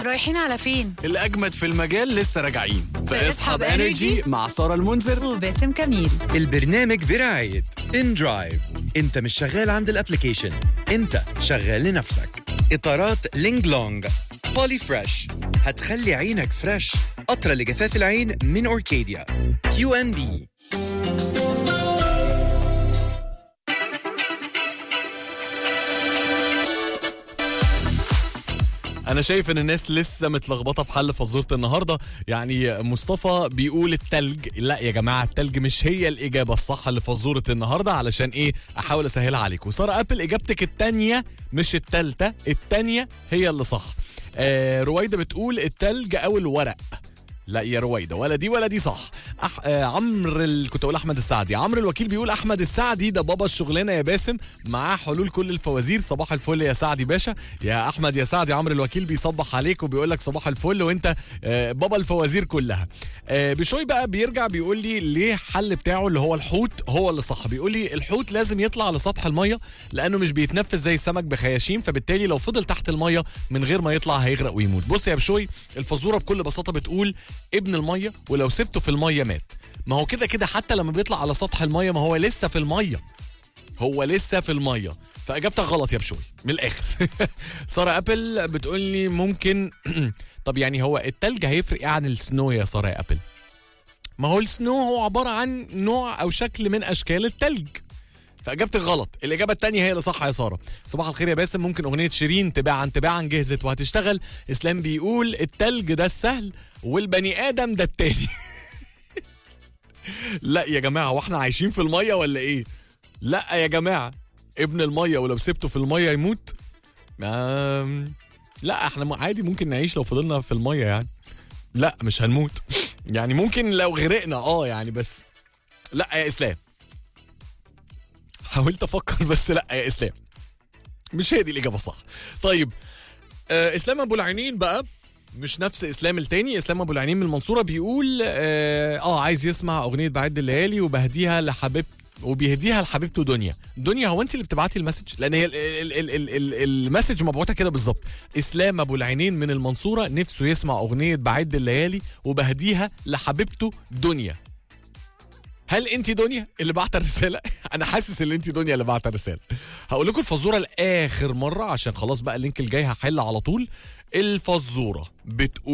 رايحين على فين؟ الأجمد في المجال لسه راجعين في اسحب انرجي مع سارة المنذر وباسم كميل البرنامج برعاية ان درايف انت مش شغال عند الابليكيشن انت شغال لنفسك اطارات لينج لونج بولي فريش هتخلي عينك فريش قطرة لجفاف العين من اوركيديا كيو ان بي أنا شايف إن الناس لسه متلخبطة في حل فزورة النهاردة يعني مصطفى بيقول التلج لا يا جماعة التلج مش هي الإجابة الصح لفزورة النهاردة علشان إيه أحاول أسهلها عليكم وسارة أبل إجابتك التانية مش التالتة التانية هي اللي صح آه رويدة بتقول التلج أو الورق لا يا رويدة ولا دي ولا دي صح أح... آه عمرو ال... كنت اقول احمد السعدي عمرو الوكيل بيقول احمد السعدي ده بابا الشغلانه يا باسم معاه حلول كل الفوازير صباح الفل يا سعدي باشا يا احمد يا سعدي عمرو الوكيل بيصبح عليك وبيقول لك صباح الفل وانت آه بابا الفوازير كلها آه بشوي بقى بيرجع بيقول لي ليه حل بتاعه اللي هو الحوت هو اللي صح بيقول لي الحوت لازم يطلع لسطح الميه لانه مش بيتنفس زي السمك بخياشيم فبالتالي لو فضل تحت الميه من غير ما يطلع هيغرق ويموت بص يا بشوي الفزوره بكل بساطه بتقول ابن الميه ولو سبته في الميه مات ما هو كده كده حتى لما بيطلع على سطح الميه ما هو لسه في الميه هو لسه في الميه فاجابتك غلط يا بشوي من الاخر ساره ابل بتقول لي ممكن طب يعني هو التلج هيفرق ايه عن السنو يا ساره يا ابل ما هو السنو هو عباره عن نوع او شكل من اشكال التلج فاجابتك غلط الاجابه الثانيه هي اللي صح يا ساره صباح الخير يا باسم ممكن اغنيه شيرين تباعا تباعا جهزت وهتشتغل اسلام بيقول التلج ده السهل والبني ادم ده التاني لا يا جماعه واحنا عايشين في الميه ولا ايه لا يا جماعه ابن الميه ولو سبته في الميه يموت آم... لا احنا م- عادي ممكن نعيش لو فضلنا في الميه يعني لا مش هنموت يعني ممكن لو غرقنا اه يعني بس لا يا اسلام حاولت افكر بس لا يا اسلام مش هي دي الاجابه الصح طيب آه اسلام ابو العينين بقى مش نفس اسلام التاني اسلام ابو العينين من المنصوره بيقول اه, آه عايز يسمع اغنيه بعد الليالي وبهديها لحبيب وبيهديها لحبيبته دنيا دنيا هو انت اللي بتبعتي المسج لان هي ال- ال- ال- ال- ال- المسج مبعوثه كده بالظبط اسلام ابو العينين من المنصوره نفسه يسمع اغنيه بعد الليالي وبهديها لحبيبته دنيا هل انت دنيا اللي بعت الرساله انا حاسس ان انت دنيا اللي بعت الرساله هقول لكم الفزوره لاخر مره عشان خلاص بقى اللينك الجاي هحل على طول الفزوره بتقول